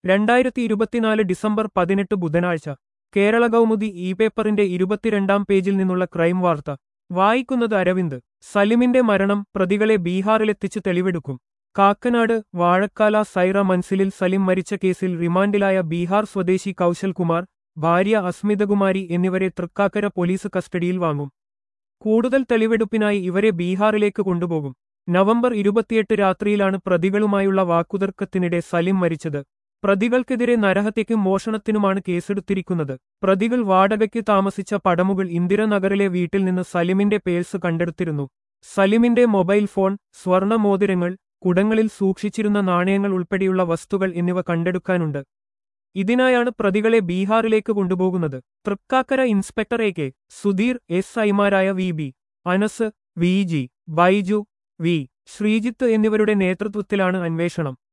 രണ്ടായിരത്തി ഇരുപത്തിനാല് ഡിസംബർ പതിനെട്ട് ബുധനാഴ്ച കേരള കൗമുദി ഇ പേപ്പറിന്റെ ഇരുപത്തിരണ്ടാം പേജിൽ നിന്നുള്ള ക്രൈം വാർത്ത വായിക്കുന്നത് അരവിന്ദ് സലിമിന്റെ മരണം പ്രതികളെ ബീഹാറിലെത്തിച്ച് തെളിവെടുക്കും കാക്കനാട് വാഴക്കാല സൈറ മൻസിലിൽ സലിം മരിച്ച കേസിൽ റിമാൻഡിലായ ബീഹാർ സ്വദേശി കൗശൽ കുമാർ ഭാര്യ അസ്മിതകുമാരി എന്നിവരെ തൃക്കാക്കര പോലീസ് കസ്റ്റഡിയിൽ വാങ്ങും കൂടുതൽ തെളിവെടുപ്പിനായി ഇവരെ ബീഹാറിലേക്ക് കൊണ്ടുപോകും നവംബർ ഇരുപത്തിയെട്ട് രാത്രിയിലാണ് പ്രതികളുമായുള്ള വാക്കുതർക്കത്തിനിടെ സലിം മരിച്ചത് പ്രതികൾക്കെതിരെ നരഹത്യയ്ക്കും മോഷണത്തിനുമാണ് കേസെടുത്തിരിക്കുന്നത് പ്രതികൾ വാടകയ്ക്ക് താമസിച്ച പടമുകൾ ഇന്ദിരനഗറിലെ വീട്ടിൽ നിന്ന് സലിമിന്റെ പേഴ്സ് കണ്ടെടുത്തിരുന്നു സലിമിന്റെ മൊബൈൽ ഫോൺ സ്വർണ മോതിരങ്ങൾ കുടങ്ങളിൽ സൂക്ഷിച്ചിരുന്ന നാണയങ്ങൾ ഉൾപ്പെടെയുള്ള വസ്തുക്കൾ എന്നിവ കണ്ടെടുക്കാനുണ്ട് ഇതിനായാണ് പ്രതികളെ ബീഹാറിലേക്ക് കൊണ്ടുപോകുന്നത് Thrikkakara inspector A K Sudheer S ഐമാരായ V B Anas V G Baiju V Sreejith എന്നിവരുടെ നേതൃത്വത്തിലാണ് അന്വേഷണം